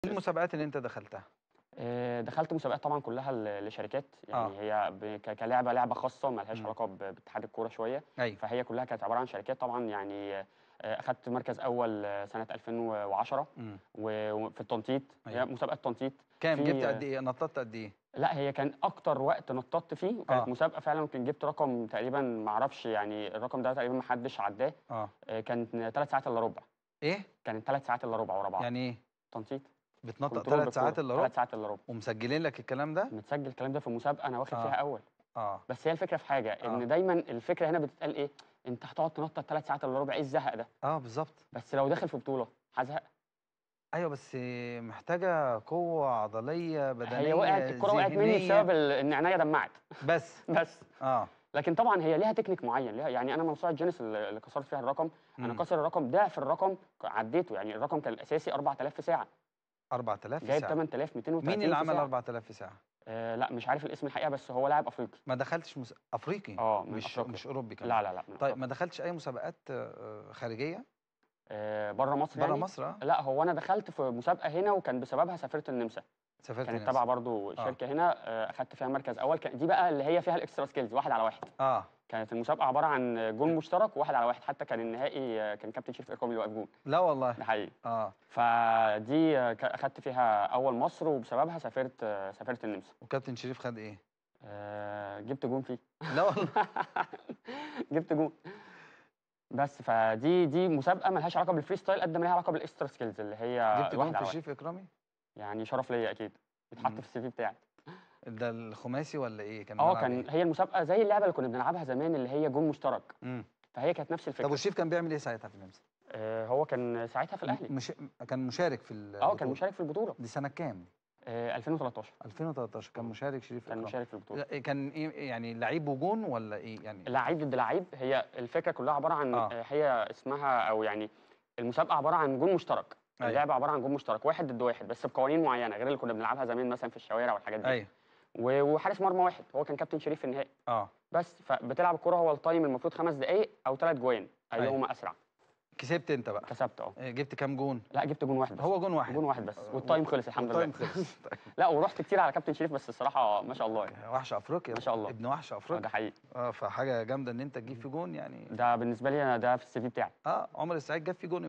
إيه المسابقات اللي أنت دخلتها؟ آآ دخلت مسابقات طبعًا كلّها ل لشركات، يعني آه. هي ب ك كلعبة لعبة خاصة ما لهاش إمم. علاقة ب باتحاد الكورة شوية، أيوه. فهي كلّها كانت عبارة عن شركات طبعًا يعني آآ أخدت مركز أول سنة 2010 إمم. و وفي التنطيط، هي أيوه. مسابقات تنطيط كام في جبت قد إيه؟ نطّطت قد إيه؟ لأ هي كان أكتر وقت نطّطت فيه وكانت آه. مسابقة فعلًا يمكن جِبت رقم تقريبًا ما أعرفش يعني الرقم ده تقريبًا ما حدش عدّاه، آه. آآ كانت 3 ساعات إلا ربع، إيه؟ كانت 3 ساعات إلا ربع ورا بعض. يعني إيه؟ تنطيط. بتنطّط كنترول 3 ساعات بالكورة، إلا ربع؟ 3 ساعات إلا ربع. ومسجلين لك الكلام ده؟ متسجل الكلام ده في مسابقة أنا واخد آه. فيها أول. آه. بس هي الفكرة في حاجة، آه. إن دايمًا الفكرة هنا بتتقال إيه، أنت هتقعد تنطّط 3 ساعات إلا ربع إيه الزهق ده؟ آه بالضبط. بس لو داخل في بطولة هازهق؟ أيوه بس محتاجة قوة عضلية، بدنية، هي وقعت الكورة وقعت مني ذهنية. بسبب ال إن عينيّا دمّعت. بس. بس. آه. لكن طبعًا هي ليها تكنيك معيّن، ليها يعني أنا موسوعة جينيس ال اللي كسرت فيها الرقم، أنا إمم. كاسر الرقم ضعف الرقم ك عدّيته، يعني الرقم كان الأساسي 4000 في ساعة. 4000 في جايب ساعة. 8230 مين اللي في عمل ساعة. 4000 في ساعة؟ آآ لأ مش عارف الاسم الحقيقة بس هو لاعب أفريقي. ما دخلتش مس أفريقي؟ آه من مش أفريقيا. مش أوروبي كمان. لا، لا، لأ من طيب أفريقيا. ما دخلتش أي مسابقات آآ خارجية؟ آآ برّه مصر برّه يعني؟ مصر آه. لأ هو أنا دخلت في مسابقة هنا وكان بسببها سافرت النمسا. سافرت كانت النمسا. تبع برضه آه. شركة هنا آآ أخدت فيها مركز أول، ك دي بقى اللي هي فيها الextra skills واحد على واحد. آه. كانت المسابقة عبارة عن جون مشترك وواحد على واحد، حتى كان النهائي كان كابتن شريف إكرامي اللي واقف جون. لا والله. ده حقيقي. آه. فدي ك أخدت فيها أول مصر وبسببها سافرت سافرت النمسا. وكابتن شريف خد إيه؟ آآ جِبت جون فيه. لا والله. جِبت جون. بس فدي دي مسابقة ما لهاش علاقة بالfreestyle قد ما ليها علاقة بالextra skills اللي هي جبت الواحد جون على في واحد. شريف إكرامي؟ يعني شرف ليّا أكيد، يتحط إمم. في الCV بتاعي. ده الخماسي والّا إيه؟ كان آه ملعب كان إيه؟ هي المسابقة زي اللعبة اللي كنا بنلعبها زمان اللي هي جون مشترك، إمم. فهي كانت نفس الفكرة. طب وشريف كان بيعمل إيه ساعتها في النمسا؟ آآ هو كان ساعتها في الأهلي. مش كان مشارك في آه البطولة. كان مشارك في البطولة. دي سنة كام؟ آآ 2013. 2013 كان مشارك شريف كان إكرامي. مشارك في البطولة. ل كان إيه يعني لعيب وجون والّا إيه يعني؟ لعيب ضد لعيب، هي الفكرة كلها عبارة عن آه. آآ هي اسمها أو يعني المسابقة عبارة عن جون مشترك، أيوه. اللعبة عبارة عن جون مشترك واحد ضد واحد بس بقوانين معيّنة غير اللي كنا بنلعبها زمان مثلًا في الشوارع والحاجات دي. أيوه. و وحارس مرمى واحد، هو كان كابتن شريف في النهائي. آه. بس فبتلعب الكورة هو الtime المفروض 5 دقايق أو 3 جوان، أيوه. أيهما أسرع. كسبت أنت بقى. كسبت آه. آآ جبت كام جون؟ لأ جبت جون واحد بس. هو جون واحد. جون واحد بس آه، والtime خلص الحمد لله. والtime خلص. طيب. لأ ورُحت كتير على كابتن شريف بس الصراحة ما شاء الله يعني. وحش أفريقيا ما شاء الله. ابن وحش آه أفريقيا. ده حقيقي. آه فحاجة جامدة إن أنت تجيب فيه جون يعني ده بالنسبة لي أنا ده في الCV بتاعي. آه عمر السعيد جاب فيه جون